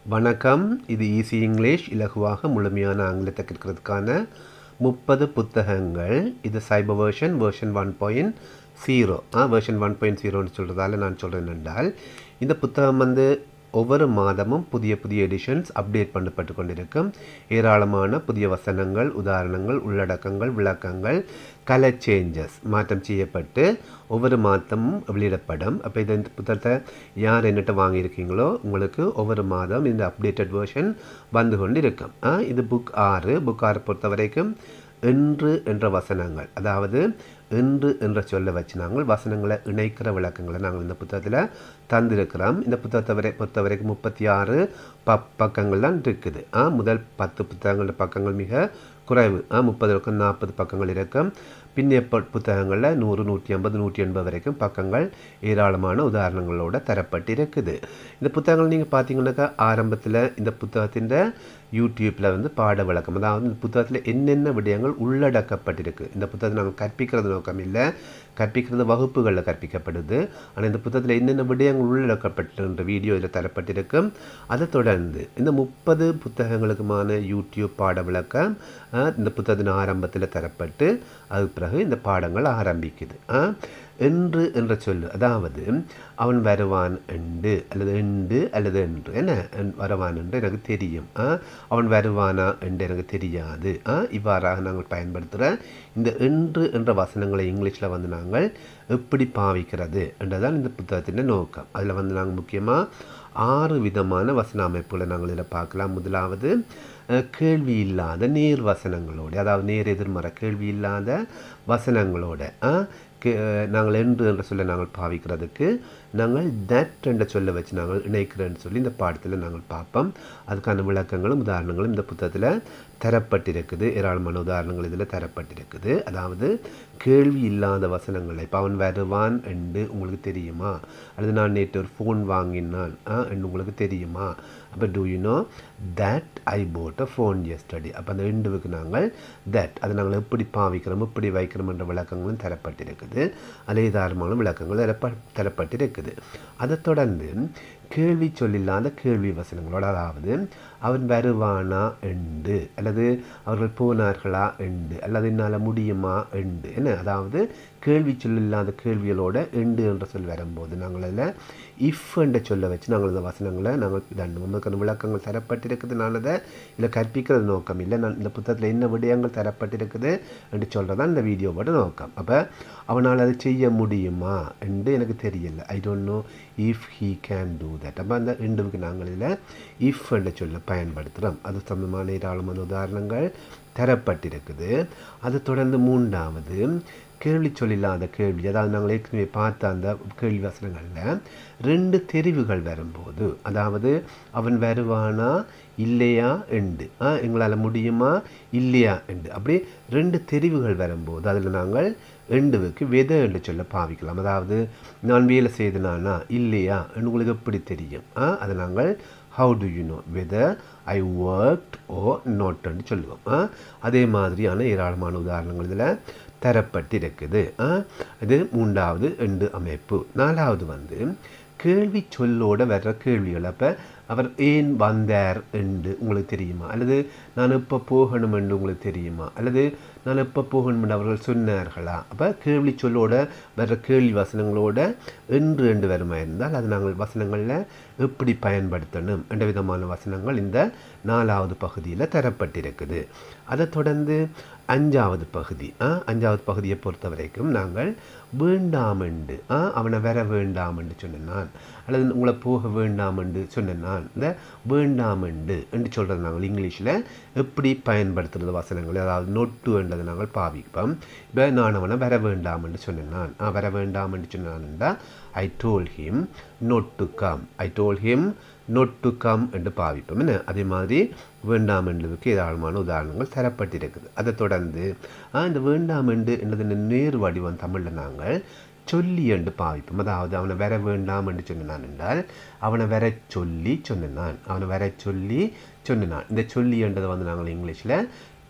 வணக்கம் இது easy English இலகுவாக முழுமையான ஆங்கிலத்தை கற்கிறதுக்கான முப்பது புத்தகங்கள் இது cipher version version one point zero ஆ வேர்ஷன் ஒன் பாயிண்ட் ஜீரோன்னு சொல்கிறதால நான் சொல்கிறேன் என்றால் இந்த புத்தகம் வந்து ஒவ்வொரு மாதமும் புதிய புதிய எடிஷன்ஸ் அப்டேட் பண்ணப்பட்டு கொண்டிருக்கும் ஏராளமான புதிய வசனங்கள் உதாரணங்கள் உள்ளடக்கங்கள் விளக்கங்கள் கலர் சேஞ்சஸ் மாற்றம் செய்யப்பட்டு ஒவ்வொரு மாதமும் வெளியிடப்படும் அப்போ இந்த இந்த புத்தகத்தை யார் என்னட்ட வாங்கியிருக்கீங்களோ உங்களுக்கு ஒவ்வொரு மாதம் இந்த அப்டேட்டட் வேர்ஷன் வந்து கொண்டு இருக்கும் ஆ, இது புக் ஆறு புக் ஆறு பொறுத்த வரைக்கும் என்று என்ற வசனங்கள் அதாவது என்று என்ற சொல்ல வச்சு நாங்கள் வசனங்களை இணைக்கிற விளக்கங்களை நாங்கள் இந்த புத்தகத்தில் தந்திருக்கிறோம் இந்த புத்தகத்தை வரை பொறுத்த வரைக்கும் முப்பத்தி ஆறு ப பக்கங்கள் தான் இருக்குது ஆ முதல் பத்து புத்தகங்களோட பக்கங்கள் மிக குறைவு ஆ முப்பது இருக்கும் நாற்பது பக்கங்கள் இருக்கும் பின்னிய ப- புத்தகங்களில் நூறு நூற்றி ஐம்பது நூற்றி எண்பது வரைக்கும் பக்கங்கள் ஏராளமான உதாரணங்களோட தரப்பட்டு இருக்குது இந்த புத்தகங்கள் நீங்கள் பார்த்தீங்கன்னாக்கா ஆரம்பத்தில் இந்த புத்தகத்தின் யூடியூப்பில் வந்து பாட விளக்கம் அதாவது இந்த புத்தகத்தில் என்னென்ன விடயங்கள் உள்ளடக்கப்பட்டிருக்கு இந்த புத்தகத்தை நாங்கள் கற்பிக்கிறது நோக்கம் இல்லை கற்பிக்கிறது வகுப்புகளில் கற்பிக்கப்படுது ஆனால் இந்த புத்தகத்தில் என்னென்ன விடயங்கள் உள்ளடக்கப்பட்டிருக்கின்ற வீடியோ இதில் தரப்பட்டிருக்கும் அதை தொடர்ந்து இந்த முப்பது புத்தகங்களுக்குமான யூடியூப் பாட விளக்கம் ஆ, இந்த புத்தகத்தின் ஆரம்பத்தில் தரப்பட்டு அதுக்கு பிறகு இந்த பாடங்கள் ஆரம்பிக்குது ஆ, என்று என்ற சொல்லு அதாவது அவன் வருவான் என்று அல்லது என்று அல்லது என்று என்ன என் வருவான் என்று எனக்கு தெரியும் ஆ, அவன் வருவானா என்று எனக்கு தெரியாது ஆ, இவ்வாறாக நாங்கள் பயன்படுத்துகிற இந்த என்று என்ற வசனங்களை இங்கிலீஷில் வந்து நாங்கள் எப்படி பாவிக்கிறது என்றதான் இந்த புத்தகத்தின் நோக்கம் அதில் வந்து நாங்கள் முக்கியமாக ஆறு விதமான வசன அமைப்புகளை நாங்கள் இதில் பார்க்கலாம் முதலாவது அஹ், கேள்வி இல்லாத நேர் வசனங்களோட அதாவது நேர் எதிர்மறை கேள்வி இல்லாத வசனங்களோட அஹ், கே- நாங்கள் என்று என்ற சொல்ல நாங்கள் பாவிக்கிறதுக்கு நாங்கள் தட் என்ற சொல்ல வச்சு நாங்கள் இணைக்கிறேன்னு சொல்லி இந்த பாடத்தில் நாங்கள் பார்ப்போம் அதுக்கான விளக்கங்களும் உதாரணங்களும் இந்த புத்தகத்தில் தரப்பட்டிருக்குது ஏராளமான உதாரணங்கள் இதில் தரப்பட்டிருக்குது அதாவது கேள்வி இல்லாத வசனங்களை இப்போ அவன் வருவான் என்று உங்களுக்கு தெரியுமா அல்லது நான் நேற்று ஒரு ஃபோன் வாங்கினான் ஆ, என்று உங்களுக்கு தெரியுமா அப்போ do you know that I bought a phone yesterday அப்போ அந்த ரெண்டுவுக்கு நாங்கள் தட் அதை நாங்கள் எப்படி பாவிக்கிறோம் எப்படி வைக்கிறோம் என்ற விளக்கங்களும் தரப்பட்டிருக்குது அதில் ஏதாரமான விளக்கங்கள் தரப்ப தரப்பட்டிருக்குது அதை தொடர்ந்து கேள்வி சொல்லில்லாத கேள்வி வசனங்களோட அதாவது அவன் வருவானா என்று அல்லது அவர்கள் போனார்களா என்று அல்லது என்னால் முடியுமா என்று என்ன அதாவது கேள்வி சொல்லில்லாத கேள்விகளோட எண்டு என்ற சொல் வரும்போது நாங்கள் அதில் இஃப் என்ற சொல்ல வச்சு நாங்கள் இந்த வசனங்களை நாங்கள் தண்டு நமக்கு விளக்கங்கள் தரப்பட்டிருக்குது நான் அதை இதில் கற்பிக்கிறது நோக்கம் இல்லை நான் இந்த புத்தகத்தில் என்ன விடயங்கள் தரப்பட்டிருக்குது என்று சொல்கிறது தான் இந்த வீடியோவோட நோக்கம் அப்போ அவனால் அதை செய்ய முடியுமா என்று எனக்கு தெரியல I don't know if he can do that அப்போ அந்த ரெண்டுக்கு நாங்கள் இதில் இஃப் என்ற சொல்ல பயன்படுத்துகிறோம் அது சம்பந்தமான ஏராளமான உதாரணங்கள் தரப்பட்டிருக்குது அது தொடர்ந்து மூன்றாவது கேள்வி சொல்லில்லாத கேள்வி அதாவது நாங்கள் ஏற்கனவே பார்த்த அந்த கேள்வி வசனங்களில் ரெண்டு தெரிவுகள் வரும்போது அதாவது அவன் வருவானா இல்லையா என்று ஆ எங்களால் முடியுமா இல்லையா என்று அப்படி ரெண்டு தெரிவுகள் வரும்போது அதில் நாங்கள் எண்டுவுக்கு வெதை என்று சொல்ல பாவிக்கலாம் அதாவது நான் வேலை செய்தனானா இல்லையா என்று உங்களுக்கு எப்படி தெரியும் ஆ அதை நாங்கள் how do you know whether I work or நோட்னு சொல்லுவோம் ஆ அதே மாதிரியான ஏராளமான உதாரணங்கள் இதில் தரப்பட்டிருக்குது ஆ இது மூன்றாவது எண்டு அமைப்பு நாலாவது வந்து கேள்வி சொல்லோட வர்ற கேள்விகள் அப்போ அவர் ஏன் வந்தார் என்று உங்களுக்கு தெரியுமா அல்லது நான் எப்போ போகணும் என்று உங்களுக்கு தெரியுமா அல்லது நான் எப்போ போகணும் என்று அவர்கள் சொன்னார்களா அப்போ கேள்வி சொல்லோட வர்ற கேள்வி வசனங்களோட என்று என்று வருமா இருந்தால் அது நாங்கள் வசனங்களில் எப்படி பயன்படுத்தணும் என்ற விதமான வசனங்கள் இந்த நாலாவது பகுதியில் தரப்பட்டிருக்குது அதை தொடர்ந்து அஞ்சாவது பகுதி ஆ, அஞ்சாவது பகுதியை பொறுத்த வரைக்கும் நாங்கள் வேண்டாம் என்று ஆ, அவனை வர வேண்டாம் என்று சொன்னேன் நான் அல்லது உங்களை போக வேண்டாம் என்று சொன்னேன் நான் இந்த வேண்டாம் என்று என்று சொல்கிறது நாங்கள் இங்கிலீஷில் எப்படி பயன்படுத்துறது வசனங்கள் அதாவது நொட்டு என்றதை நாங்கள் பாவிப்போம் இப்போ நான் அவனை வர வேண்டாம் என்று சொன்னேன் நான் ஆ, வர வேண்டாம் என்று சொன்னான் என்றால் I told him not to come I told him not to come என்று பாவிப்போம் என்ன அதே மாதிரி வேண்டாம் என்றதுக்கு ஏராளமான உதாரணங்கள் தரப்பட்டிருக்குது அதை தொடர்ந்து ஆ, இந்த வேண்டாம் என்று என்றது நேர் வடிவம் தமிழில் நாங்கள் சொல்லி என்று பாவிப்போம் அதாவது அவனை வர வேண்டாம் என்று சொன்னான் என்றால் அவனை வர சொல்லி சொன்னான் அவனை வர சொல்லி சொன்னான் இந்த சொல்லி என்றதை வந்து நாங்கள் இங்கிலீஷில்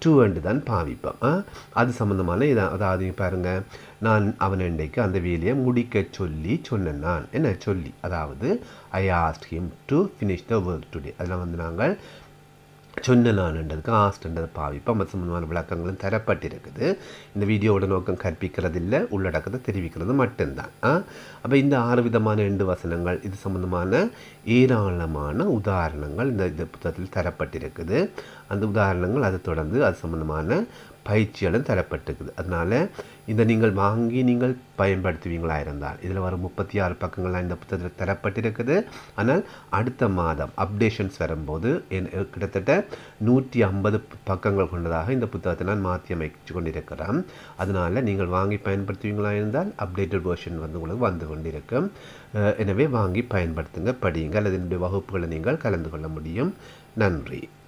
டு என்று தான் பாவிப்போம் ஆ? அது சம்மந்தமான இதை அதாவது இங்க பாருங்க நான் அவன் இன்றைக்கு அந்த வேலையை முடிக்க சொல்லி சொன்னேன் நான் என்ன சொல்லி அதாவது I asked him to finish the work today அதில் வந்து நாங்கள் சொன்ன நான்ன்றதுக்கு ஆஸ்ட்ன்றதை பாவிப்போம் அது சம்பந்தமான விளக்கங்களும் தரப்பட்டிருக்குது இந்த வீடியோவோட நோக்கம் கற்பிக்கிறதில்லை உள்ளடக்கத்தை தெரிவிக்கிறது மட்டும்தான் அப்போ இந்த ஆறு விதமான ரெண்டு வசனங்கள் இது சம்பந்தமான ஏராளமான உதாரணங்கள் இந்த இந்த புத்தகத்தில் தரப்பட்டிருக்குது அந்த உதாரணங்கள் அதை தொடர்ந்து அது சம்பந்தமான பயிற்சிகளும் தரப்பட்டிருக்குது அதனால் இதை நீங்கள் வாங்கி நீங்கள் பயன்படுத்துவீங்களா இருந்தால் இதில் வரும் முப்பத்தி ஆறு பக்கங்கள்லாம் இந்த புத்தகத்தில் தரப்பட்டிருக்குது ஆனால் அடுத்த மாதம் அப்டேஷன்ஸ் வரும்போது என் கிட்டத்தட்ட நூற்றி ஐம்பது பக்கங்கள் கொண்டதாக இந்த புத்தகத்தை நான் மாற்றி அமைச்சு கொண்டிருக்கிறேன் அதனால் நீங்கள் வாங்கி பயன்படுத்துவீங்களா இருந்தால் அப்டேட்டட் வெர்ஷன் வந்து உங்களுக்கு வந்து கொண்டிருக்கும் அஹ் எனவே வாங்கி பயன்படுத்துங்க படியுங்க அல்லது என்னுடைய வகுப்புகளை நீங்கள் கலந்து கொள்ள முடியும் நன்றி